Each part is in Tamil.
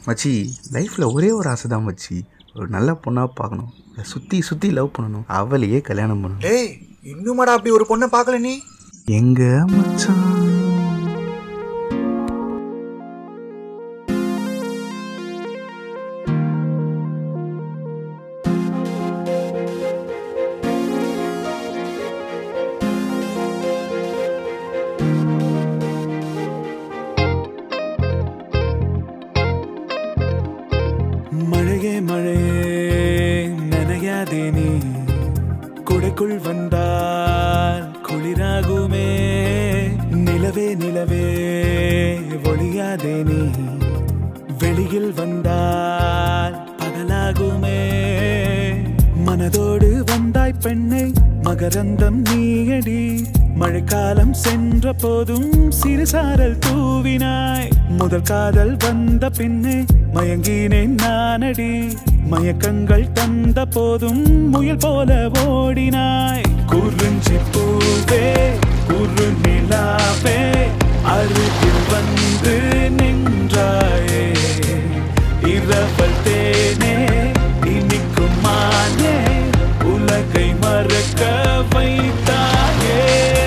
மச்சி லைஃப்பில் ஒரே ஒரு ஆசை தான் மச்சி ஒரு நல்ல பொண்ணாக பார்க்கணும் சுற்றி சுற்றி லவ் பண்ணணும் அவளையே கல்யாணம் பண்ணணும் டேய் இன்னுமாடா அப்படி ஒரு பொண்ணை பார்க்கல நீ எங்க மச்சான் மழையே மழையே நனையாதே நீ குடைக்குள் வந்தால் குளிராகுமே நிலவே நிலவே ஒளியாதே நீ வெளியில் வந்தால் பகலாகுமே மனதோடு வந்தாய் பெண்ணை மகரந்தம் நீயடி மழைக்காலம் சென்ற போதும் சிறுசாரல் தூவினாய் முதல் காதல் வந்த பின்னே மயங்கினேன் நானடி மயக்கங்கள் தந்த போதும் முயல் போல ஓடினாய் குறிஞ்சி பூவே குறு நிலாவே அருகில் வந்து நின்றாயே இரவல் தேனே இனிக்கும் மானே உலகை மறக்க வைத்தாயே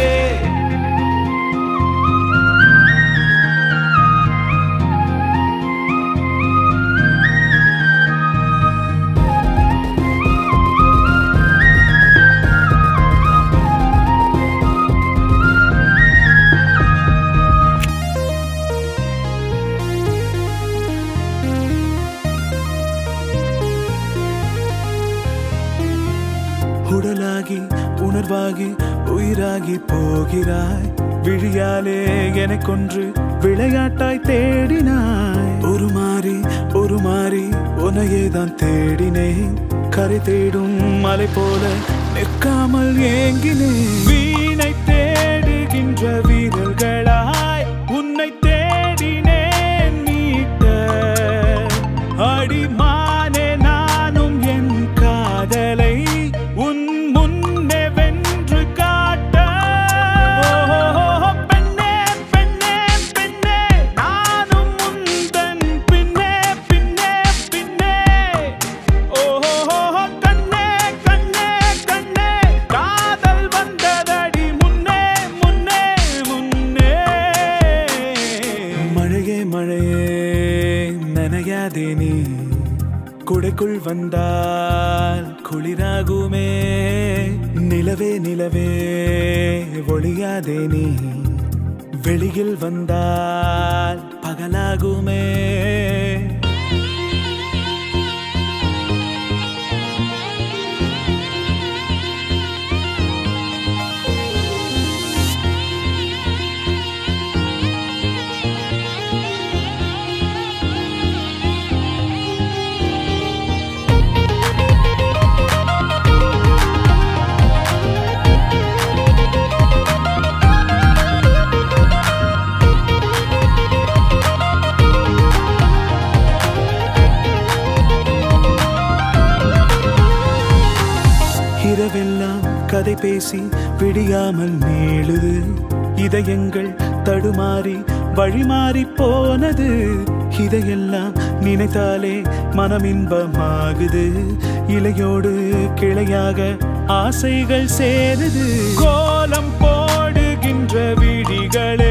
உடலாகி உணர்வாகி உயிராகி போகிறாய் விழியாலே எனக்கொன்று விளையாட்டாய் தேடினாய் ஒரு மாறி ஒரு மாறி உன்னையே தான் தேடினேன் கரை தேடும் மலை போல நிற்காமல் ஏங்கினேன் வீணை தேடுகின்ற வீரர்களாய் உன்னை தேடினேன் மீட்ட அடிமானே நானும் என் காதலை உன் முன்னே வென்று காட்ட ஓ, பெண்ணே பெண்ணே பெண்ணே நானும் முந்தன் பின்னே பின்னே பின்னே ஓஹோ கண்ணே கண்ணே கண்ணே காதல் வந்ததடி முன்னே முன்னே முன்னே மழையே மழையே நனையாதே நீ குடைக்குள் வந்தால் குளிராகுமே நிலவே நிலவே ஒளியாதே நீ வெளியில் வந்தால் பகலாகுமே இரவெல்லாம் கதை பேசி விடியாமல் நீளுது இதயங்கள் தடுமாறி வழிமாறி போனது இதையெல்லாம் நினைத்தாலே மனம் இன்பமாகுது இலையோடு கிளையாக ஆசைகள் சேருது கோலம் போடுகின்ற விழிகளே